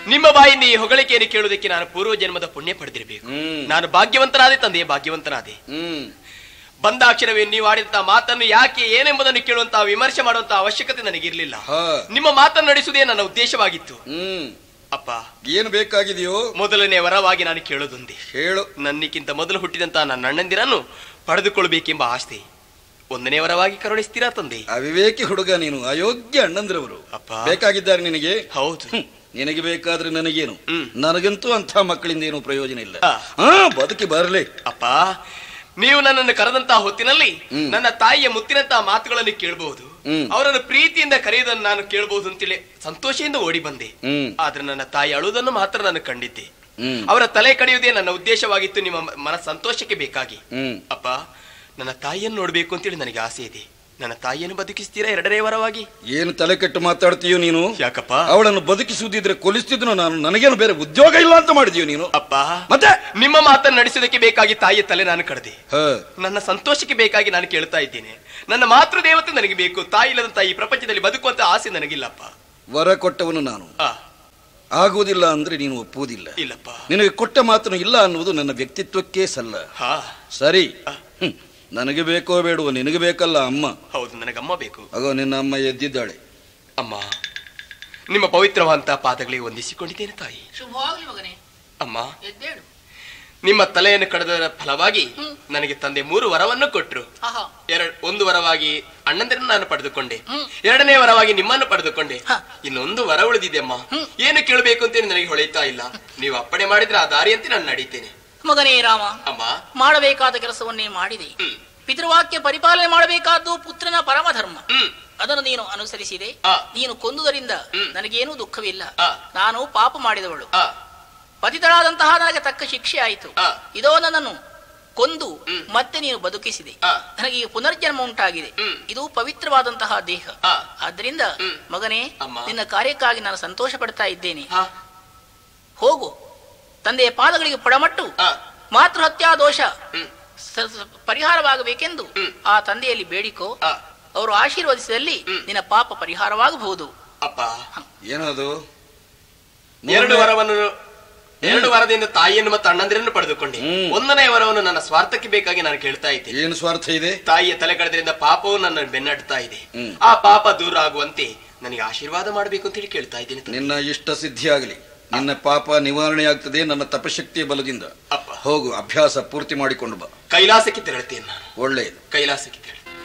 ನಿಮ್ಮ ಬಾಯಿಂದ ಈ ಹೊಗಳಿಕೆಯನ್ನು ಕೇಳುವುದಕ್ಕೆ ನಾನು ಪೂರ್ವ ಜನ್ಮದ ಪುಣ್ಯ ಪಡೆದಿರಬೇಕು ಹ್ಮ್. ನಾನು ಭಾಗ್ಯವಂತನಾದೆ ತಂದೆ ಭಾಗ್ಯವಂತನಾದೆ ಹ್ಮ್ ಬಂದಾಕ್ಷರವೇ ನೀವು ಆಡಿದಂತಹ ಮಾತನ್ನು ಯಾಕೆ ಏನೆಂಬುದನ್ನು ಕೇಳುವಂತಹ ವಿಮರ್ಶೆ ಮಾಡುವಂತಹ ಅವಶ್ಯಕತೆ ನನಗಿರಲಿಲ್ಲ ಹಾ ನಿಮ್ಮ ಮಾತನ್ನು ನಡೆಸುವುದೇ ನನ್ನ ಉದ್ದೇಶವಾಗಿತ್ತು ಹ್ಮ್ ಅಪ್ಪ ಏನು ಬೇಕಾಗಿದೆಯೋ ಮೊದಲನೇ ವರವಾಗಿ ನಾನು ಕೇಳೋದೊಂದೇ ಹೇಳು ನನ್ನಿಕ್ಕಿಂತ ಮೊದಲು ಹುಟ್ಟಿದಂತಹ ನನ್ನ ಅಣ್ಣಂದಿರನ್ನು ಪಡೆದುಕೊಳ್ಳಬೇಕೆಂಬ ಆಸ್ತಿ ಒಂದನೇ ವರವಾಗಿ ಕರುಣಿಸ್ತೀರಾ ತಂದೆ ಅವಿವೇಕಿ ಹುಡುಗ ನೀನು ಅಯೋಗ್ಯ ಅಣ್ಣಂದ್ರವರು ಅಪ್ಪ. ಬೇಕಾಗಿದ್ದಾರೆ ನಿನಗೆ ಹೌದು ಹ್ಮ್. ನಿನಗೆ ಬೇಕಾದ್ರೆ ನನಗೇನು ಹ್ಮ್. ನನಗಂತೂ ಅಂಥ ಮಕ್ಕಳಿಂದ ಏನು ಪ್ರಯೋಜನ ಇಲ್ಲ ಆ. ಹಾ ಬದುಕಿ ಬರಲಿ ಅಪ್ಪ ನೀವು ನನ್ನನ್ನು ಕರೆದಂತಹ ಹೊತ್ತಿನಲ್ಲಿ ಹ್ಮ್. ನನ್ನ ತಾಯಿಯ ಮುತ್ತಿನಂತಹ ಮಾತುಗಳನ್ನು ಕೇಳಬಹುದು ಹ್ಮ್. ಅವರನ್ನು ಪ್ರೀತಿಯಿಂದ ಕರೆಯುವುದನ್ನು ನಾನು ಕೇಳಬಹುದು ಅಂತೇಳಿ ಸಂತೋಷದಿಂದ ಓಡಿ ಬಂದೆ ಹ್ಮ್ ಆದ್ರೆ ನನ್ನ ತಾಯಿ ಅಳುವುದನ್ನು ಮಾತ್ರ ನಾನು ಕಂಡಿದ್ದೆ ಹ್ಮ್ ಅವರ ತಲೆ ಕಡಿಯುವುದೇ ನನ್ನ ಉದ್ದೇಶವಾಗಿತ್ತು ನಿಮ್ಮ ಮ- ಮನ ಸಂತೋಷಕ್ಕೆ ಬೇಕಾಗಿ ಹ್ಮ್ ಅಪ್ಪ ನನ್ನ ತಾಯಿಯನ್ನು ನೋಡ್ಬೇಕು ಅಂತೇಳಿ ನನಗೆ ಆಸೆ ಇದೆ ನನ್ನ ತಾಯಿಯನ್ನು ಬದುಕಿಸ್ತೀರಾ ಎರಡನೇ ವರವಾಗಿ ಏನು ತಲೆ ಕೆಟ್ಟು ಮಾತಾಡ್ತೀಯೋ ನೀನು ಯಾಕಪ್ಪ ಅವಳನ್ನು ಬದುಕಿಸುವುದಿದ್ರೆ ಕೊಲಿಸ್ತಿದ್ನು ನಾನು ನನಗೇನು ಬೇರೆ ಉದ್ಯೋಗ ಇಲ್ಲ ಅಂತ ಮಾಡಿದೀಯ ನೀನು ಅಪ್ಪ ಮತ್ತೆ ನಿಮ್ಮ ಮಾತನ್ನು ನಡೆಸೋದಕ್ಕೆ ಬೇಕಾಗಿ ತಾಯಿಯ ತಲೆ ನಾನು ಕಡ್ದೆ ಹ ನನ್ನ ಸಂತೋಷಕ್ಕೆ ಬೇಕಾಗಿ ನಾನು ಕೇಳ್ತಾ ಇದ್ದೇನೆ ನನ್ನ ಮಾತೃ ದೇವತೆ ನನಗೆ ಬೇಕು ತಾಯಿ ಇಲ್ಲದಂತ ಈ ಪ್ರಪಂಚದಲ್ಲಿ ಬದುಕುವಂತ ಆಸೆ ನನಗಿಲ್ಲಪ್ಪ ವರ ಕೊಟ್ಟವನು ನಾನು ಆ ಆಗುವುದಿಲ್ಲ ಅಂದ್ರೆ ನೀನು ಒಪ್ಪುವುದಿಲ್ಲ ಇಲ್ಲಪ್ಪ ನಿನಗೆ ಕೊಟ್ಟ ಮಾತನ್ನು ಇಲ್ಲ ಅನ್ನುವುದು ನನ್ನ ವ್ಯಕ್ತಿತ್ವಕ್ಕೆ ಸಲ್ಲ ಹಾ ಸರಿ ಹ್ಮ್. ನನಗೆ ಬೇಕೋ ಬೇಡವೋ ನಿನಗೆ ಬೇಕಲ್ಲ ಅಮ್ಮ ಹೌದು ನನಗಮ್ಮ ಬೇಕು ಅಗೋ ನಿನ್ನ ಅಮ್ಮ ಎದ್ದಿದ್ದಾಳೆ ಅಮ್ಮ ನಿಮ್ಮ ಪವಿತ್ರವಾದಂತ ಪಾದಗಳಿಗೆ ವಂದಿಸಿಕೊಂಡಿದ್ದೇನೆ ತಾಯಿ ಶುಭವಾಗ್ಲಿ ಮಗನೇ ಅಮ್ಮ ಎದ್ದೇಳು ನಿಮ್ಮ ತಲೆಯನ್ನು ಕಳೆದರ ಫಲವಾಗಿ ನನಗೆ ತಂದೆ ಮೂರು ವರವನ್ನು ಕೊಟ್ರು ಆಹಾ ಎರಡ್ ಒಂದು ವರವಾಗಿ ಅಣ್ಣಂದಿರನ್ನು ನಾನು ಪಡೆದುಕೊಂಡೆ ಹ್ಮ್. ಎರಡನೇ ವರವಾಗಿ ನಿಮ್ಮನ್ನು ಪಡೆದುಕೊಂಡೆ ಹ. ಇನ್ನೊಂದು ವರ ಉಳಿದಿದೆ ಅಮ್ಮ ಏನು ಕೇಳಬೇಕು ಅಂತ ನನಗೆ ಹೊಳೆಯುತ್ತಾ ಇಲ್ಲ ನೀವು ಅಪ್ಪಣೆ ಮಾಡಿದ್ರೆ ಆ ದಾರಿಯಂತೆ ನಾನು ನಡೀತೇನೆ ಮಗನೇ ರಾಮ ಅಮ್ಮ ಮಾಡಬೇಕಾದ ಕೆಲಸವನ್ನೇ ಮಾಡಿದೆ ಹ್ಮ್. ಪಿತೃವಾಕ್ಯ ಪರಿಪಾಲನೆ ಮಾಡಬೇಕಾದ್ದು ಪುತ್ರನ ಪರಮ ಧರ್ಮ ಹ್ಮ್ ಅದನ್ನು ನೀನು ಅನುಸರಿಸಿದೆ ಆ. ನೀನು ಕೊಂದುದರಿಂದ ಹ್ಮ್. ನನಗೇನೂ ದುಃಖವಿಲ್ಲ ಆ. ನಾನು ಪಾಪ ಮಾಡಿದವಳು ಆ ಪತಿತಳಾದಂತಹ ನನಗೆ ತಕ್ಕ ಶಿಕ್ಷೆ ಆಯಿತು ಆ. ಇದೋ ನನ್ನನ್ನು ಕೊಂದು ಹ್ಮ್. ಮತ್ತೆ ನೀನು ಬದುಕಿಸಿದೆ ಆ. ನನಗೆ ಈಗ ಪುನರ್ಜನ್ಮ ಉಂಟಾಗಿದೆ ಹ್ಮ್. ಇದು ಪವಿತ್ರವಾದಂತಹ ದೇಹ ಆ. ಆದ್ದರಿಂದ ಹ್ಮ್. ಮಗನೇ ಅಮ್ಮ. ನಿನ್ನ ಕಾರ್ಯಕ್ಕಾಗಿ ನಾನು ಸಂತೋಷ ಪಡ್ತಾ ಇದ್ದೇನೆ ಹಾ ಹೋಗು ತಂದೆಯ ಪಾದಗಳಿಗೆ ಪಡಮಟ್ಟು ಆ ಮಾತೃ ಹತ್ಯಾ ದೋಷ ಹ್ಮ್ ಸ- ಸ- ಪರಿಹಾರವಾಗಬೇಕೆಂದು ಹ್ಮ್. ಆ ತಂದೆಯಲ್ಲಿ ಬೇಡಿಕೋ ಆ ಅವರು ಆಶೀರ್ವದಿಸಿದಲ್ಲಿ ಹ್ಮ್. ನಿನ್ನ ಪಾಪ ಪರಿಹಾರವಾಗಬಹುದು ಅಪ್ಪ ಏನದು ಎರಡು ವರವನ್ನು ಎರಡು ವರದಿಂದ ತಾಯಿಯನ್ನು ಮತ್ತು ಅಣ್ಣಂದಿರನ್ನು ಪಡೆದುಕೊಂಡೆ ಹ್ಮ್. ಒಂದನೇ ವರವನ್ನು ನನ್ನ ಸ್ವಾರ್ಥಕ್ಕೆ ಬೇಕಾಗಿ ನಾನು ಕೇಳ್ತಾ ಇದ್ದೇನೆ ಏನು ಸ್ವಾರ್ಥ ಇದೆ ತಾಯಿಯ ತಲೆ ಕಳೆದ್ರಿಂದ ಪಾಪವು ನನ್ನ ಬೆನ್ನಟ್ಟುತ್ತಾ ಇದೆ ಹ್ಮ್. ಆ ಪಾಪ ದೂರ ಆಗುವಂತೆ ನನಗೆ ಆಶೀರ್ವಾದ ಮಾಡಬೇಕು ಅಂತ ಹೇಳಿ ಕೇಳ್ತಾ ಇದ್ದೇನೆ ತಂದೆ. ನಿನ್ನ ಇಷ್ಟ ಸಿದ್ಧಿಯಾಗಲಿ ನಿನ್ನ ಪಾಪ ನಿವಾರಣೆ ಆಗ್ತದೆ ನನ್ನ ತಪಶಕ್ತಿಯ ಬಲದಿಂದ ಅಪ್ಪ ಹೋಗು ಅಭ್ಯಾಸ ಪೂರ್ತಿ ಮಾಡಿಕೊಂಡು ಬಾ ಕೈಲಾಸಕ್ಕೆ ತೆರಳುತ್ತೇನೆ ನಾನು ಒಳ್ಳೆಯದು ಕೈಲಾಸಕ್ಕೆ ತೆರಳು